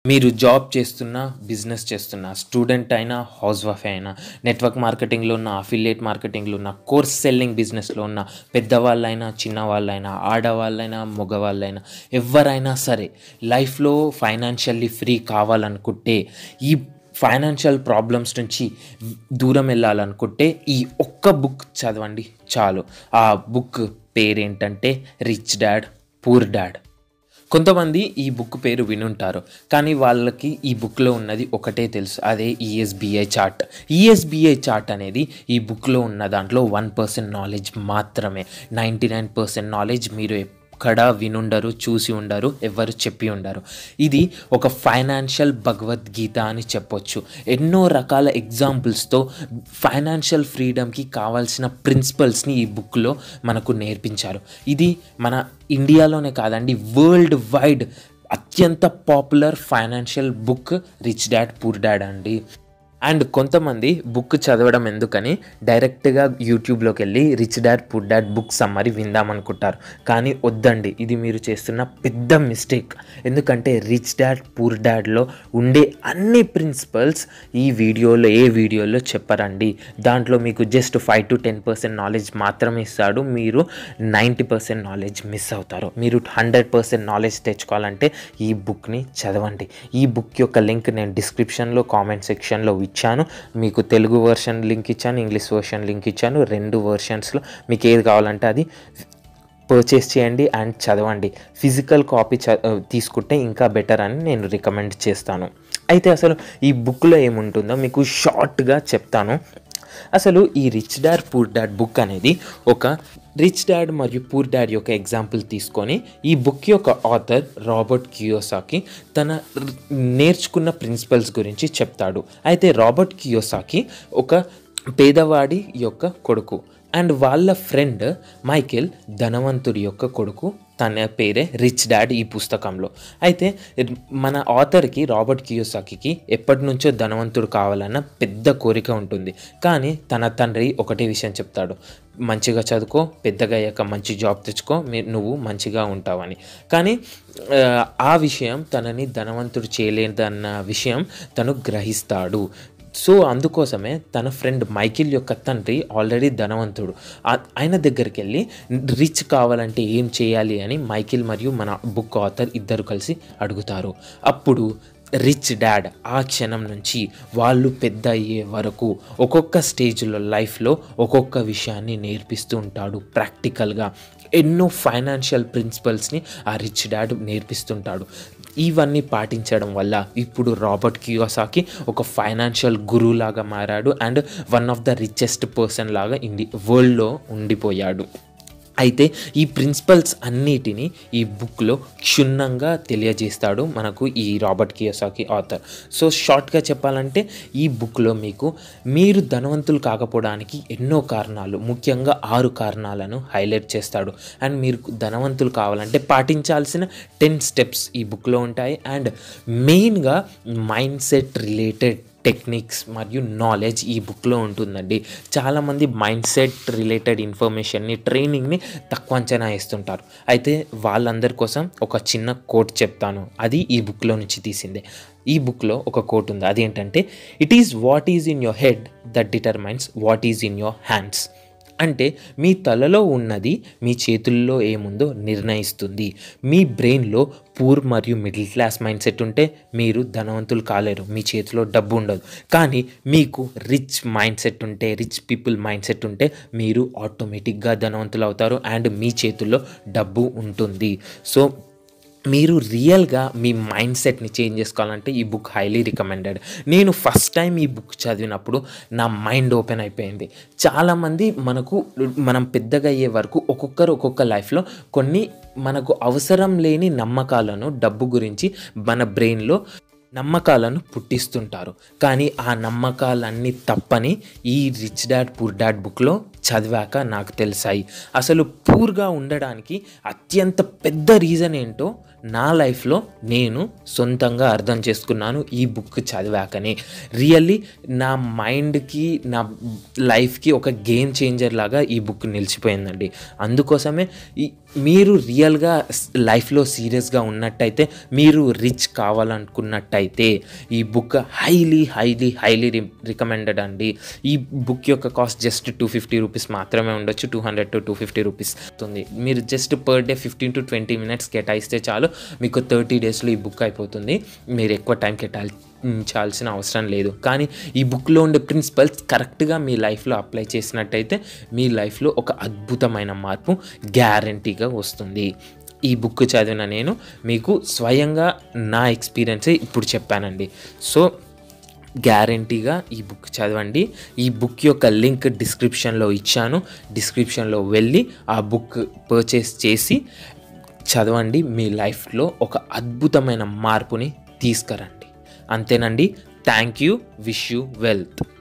మీరు జాబ్ చేస్తున్నా బిజినెస్ చేస్తున్నా స్టూడెంట్ అయినా హౌస్ వైఫ్ అయినా నెట్వర్క్ మార్కెటింగ్లో ఉన్న అఫిలియేట్ మార్కెటింగ్లో ఉన్న కోర్స్ సెల్లింగ్ బిజినెస్లో ఉన్న పెద్దవాళ్ళైనా చిన్నవాళ్ళైనా ఆడవాళ్ళైనా మగవాళ్ళైనా ఎవరైనా సరే లైఫ్లో ఫైనాన్షియల్లీ ఫ్రీ కావాలనుకుంటే ఈ ఫైనాన్షియల్ ప్రాబ్లమ్స్ నుంచి దూరం వెళ్ళాలనుకుంటే ఈ ఒక్క బుక్ చదవండి చాలు ఆ బుక్ పేరేంటంటే రిచ్ డాడ్ పూర్ డాడ్ కొంతమంది ఈ బుక్ పేరు వినుంటారు కానీ వాళ్ళకి ఈ బుక్లో ఉన్నది ఒకటే తెలుసు అదే ఈఎస్బిఐ చార్ట్ ఈఎస్బిఐ చార్ట్ అనేది ఈ బుక్లో ఉన్న దాంట్లో వన్ పర్సెంట్ నాలెడ్జ్ మాత్రమే నైంటీ నైన్ పర్సెంట్ నాలెడ్జ్ మీరు ఎక్కడ వినుండరు చూసి ఉండరు ఎవరు చెప్పి ఉండరు ఇది ఒక ఫైనాన్షియల్ భగవద్గీత అని చెప్పొచ్చు ఎన్నో రకాల ఎగ్జాంపుల్స్తో ఫైనాన్షియల్ ఫ్రీడమ్కి కావాల్సిన ప్రిన్సిపల్స్ని ఈ బుక్లో మనకు నేర్పించారు ఇది మన ఇండియాలోనే కాదండి వరల్డ్ వైడ్ అత్యంత popular financial book rich dad poor dad అండి అండ్ కొంతమంది బుక్ చదవడం ఎందుకని డైరెక్ట్గా యూట్యూబ్లోకి వెళ్ళి rich dad poor dad book summary విందామనుకుంటారు కానీ వద్దండి ఇది మీరు చేస్తున్న పెద్ద మిస్టేక్ ఎందుకంటే రిచ్ డాడ్ పూర్ డాడ్లో ఉండే అన్ని ప్రిన్సిపల్స్ ఈ వీడియోలో ఏ వీడియోలో చెప్పరండి దాంట్లో మీకు just five to ten percent knowledge మాత్రమే ఇస్తాడు మీరు నైంటీ పర్సెంట్ నాలెడ్జ్ మిస్ అవుతారు మీరు హండ్రెడ్ పర్సెంట్ నాలెడ్జ్ తెచ్చుకోవాలంటే ఈ బుక్ని చదవండి ఈ బుక్ యొక్క లింక్ నేను డిస్క్రిప్షన్లో కామెంట్ సెక్షన్లో ఇచ్చాను మీకు తెలుగు వర్షన్ లింక్ ఇచ్చాను ఇంగ్లీష్ వర్షన్ లింక్ ఇచ్చాను రెండు వర్షన్స్లో మీకు ఏది కావాలంటే అది పర్చేస్ చేయండి అండ్ చదవండి ఫిజికల్ కాపీ చ తీసుకుంటే ఇంకా బెటర్ అని నేను రికమెండ్ చేస్తాను అయితే అసలు ఈ బుక్లో ఏముంటుందో మీకు షార్ట్గా చెప్తాను అసలు ఈ rich dad poor dad book అనేది ఒక రిచ్ డాడ్ మరియు పూర్ డాడ్ యొక్క ఎగ్జాంపుల్ తీసుకొని ఈ బుక్ యొక్క ఆథర్ రాబర్ట్ కియోసాకి తన ర్- నేర్చుకున్న ప్రిన్సిపల్స్ గురించి చెప్తాడు అయితే రాబర్ట్ కియోసాకి ఒక పేదవాడి యొక్క కొడుకు అండ్ వాళ్ళ ఫ్రెండ్ మైకేల్ ధనవంతుడి యొక్క కొడుకు తన పేరే రిచ్ డాడ్ ఈ పుస్తకంలో అయితే మన ఆథర్కి రాబర్ట్ కియోసాకి ఎప్పటి నుంచో ధనవంతుడు కావాలన్న పెద్ద కోరిక ఉంటుంది కానీ తన తండ్రి ఒకటే విషయం చెప్తాడు మంచిగా చదువుకో పెద్దగా అయ్యాక మంచి జాబ్ తెచ్చుకో మీ నువ్వు మంచిగా ఉంటావని కానీ ఆ, ఆ విషయం తనని ధనవంతుడు చేయలేదన్న విషయం తను గ్రహిస్తాడు సో అందుకోసమే తన ఫ్రెండ్ మైకిల్ యొక్క తండ్రి ఆల్రెడీ ధనవంతుడు ఆ- ఆయన దగ్గరికి వెళ్ళి రిచ్ కావాలంటే ఏం చేయాలి అని మైకిల్ మరియు మన బుక్ ఆథర్ ఇద్దరు కలిసి అడుగుతారు అప్పుడు రిచ్ డాడ్ ఆ క్షణం నుంచి వాళ్ళు పెద్ద అయ్యే వరకు ఒక్కొక్క స్టేజ్లో లైఫ్లో ఒక్కొక్క విషయాన్ని నేర్పిస్తూ ఉంటాడు ప్రాక్టికల్గా ఎన్నో ఫైనాన్షియల్ ప్రిన్సిపల్స్ని ఆ రిచ్ డాడ్ నేర్పిస్తుంటాడు ఇవన్నీ పాటించడం వల్ల ఇప్పుడు రాబర్ట్ కియోసాకి ఒక ఫైనాన్షియల్ గురువు లాగా మారాడు and one of the richest person లాగా ఇండి వరల్డ్లో ఉండిపోయాడు అయితే ఈ ప్రిన్సిపల్స్ అన్నిటిని ఈ బుక్లో క్షుణ్ణంగా తెలియజేస్తాడు మనకు ఈ రాబర్ట్ కియోసాకి ఆథర్ సో షార్ట్గా చెప్పాలంటే ఈ బుక్లో మీకు మీరు ధనవంతులు కాకపోవడానికి ఎన్నో కారణాలు ముఖ్యంగా ఆరు కారణాలను హైలైట్ చేస్తాడు అండ్ మీరు ధనవంతులు కావాలంటే పాటించాల్సిన టెన్ స్టెప్స్ ఈ బుక్లో ఉంటాయి అండ్ మెయిన్గా మైండ్ సెట్ రిలేటెడ్ టెక్నిక్స్ మరియు నాలెడ్జ్ ఈ బుక్లో ఉంటుందండి చాలామంది మైండ్ సెట్ రిలేటెడ్ ఇన్ఫర్మేషన్ని ట్రైనింగ్ని తక్కువ అంచనా వేస్తుంటారు అయితే వాళ్ళందరి కోసం ఒక చిన్న కోట్ చెప్తాను అది ఈ బుక్లో నుంచి తీసిందే ఈ బుక్లో ఒక కోట్ ఉంది అదేంటంటే it is what is in your head that determines what is in your hands అంటే మీ తలలో ఉన్నది మీ చేతుల్లో ఏముందో నిర్ణయిస్తుంది మీ బ్రెయిన్లో పూర్ మరియు మిడిల్ క్లాస్ మైండ్ సెట్ ఉంటే మీరు ధనవంతులు కాలేరు మీ చేతిలో డబ్బు ఉండదు కానీ మీకు రిచ్ మైండ్ సెట్ ఉంటే రిచ్ పీపుల్ మైండ్ సెట్ ఉంటే మీరు ఆటోమేటిక్గా ధనవంతులు అవుతారు అండ్ మీ చేతుల్లో డబ్బు ఉంటుంది సో మీరు రియల్గా మీ మైండ్ సెట్ని చేంజ్ చేసుకోవాలంటే ఈ బుక్ హైలీ రికమెండెడ్ నేను ఫస్ట్ టైం ఈ బుక్ చదివినప్పుడు నా మైండ్ ఓపెన్ అయిపోయింది చాలామంది మనకు మనం పెద్దగా అయ్యే వరకు ఒక్కొక్కరు ఒక్కొక్క లైఫ్లో కొన్ని మనకు అవసరం లేని నమ్మకాలను డబ్బు గురించి మన బ్రెయిన్లో నమ్మకాలను పుట్టిస్తుంటారు కానీ ఆ నమ్మకాలన్నీ తప్పని ఈ రిచ్ డాడ్ పూర్ డాడ్ బుక్లో చదివాక నాకు తెలిసాయి అసలు పూర్గా ఉండడానికి అత్యంత పెద్ద రీజన్ ఏంటో నా లైఫ్లో నేను సొంతంగా అర్థం చేసుకున్నాను ఈ బుక్ చదివాకనే రియల్లీ నా మైండ్కి నా లైఫ్కి ఒక గేమ్ చేంజర్ లాగా ఈ బుక్ నిలిచిపోయిందండి అందుకోసమే ఈ మీరు రియల్గా లైఫ్లో సీరియస్గా ఉన్నట్టయితే మీరు రిచ్ కావాలనుకున్నట్టయితే ఈ book highly highly highly recommended అండి ఈ బుక్ యొక్క cost just two fifty rupees మాత్రమే ఉండొచ్చు two hundred to two fifty rupees అవుతుంది మీరు just per day fifteen to twenty minutes కేటాయిస్తే చాలు మీకు థర్టీ డేస్లో ఈ బుక్ అయిపోతుంది మీరు ఎక్కువ టైం కేటాయి చాల్సిన అవసరం లేదు కానీ ఈ బుక్లో ఉండే ప్రిన్సిపల్స్ కరెక్ట్గా మీ లైఫ్లో అప్లై చేసినట్టయితే మీ లైఫ్లో ఒక అద్భుతమైన మార్పు గ్యారంటీగా వస్తుంది ఈ బుక్ చదివిన నేను మీకు స్వయంగా నా ఎక్స్పీరియన్సే ఇప్పుడు చెప్పానండి సో గ్యారంటీగా ఈ బుక్ చదవండి ఈ బుక్ యొక్క లింక్ డిస్క్రిప్షన్లో ఇచ్చాను డిస్క్రిప్షన్లో వెళ్ళి ఆ బుక్ పర్చేస్ చేసి చదవండి మీ లైఫ్లో ఒక అద్భుతమైన మార్పుని తీసుకురండి అంతేనండి thank you wish you wealth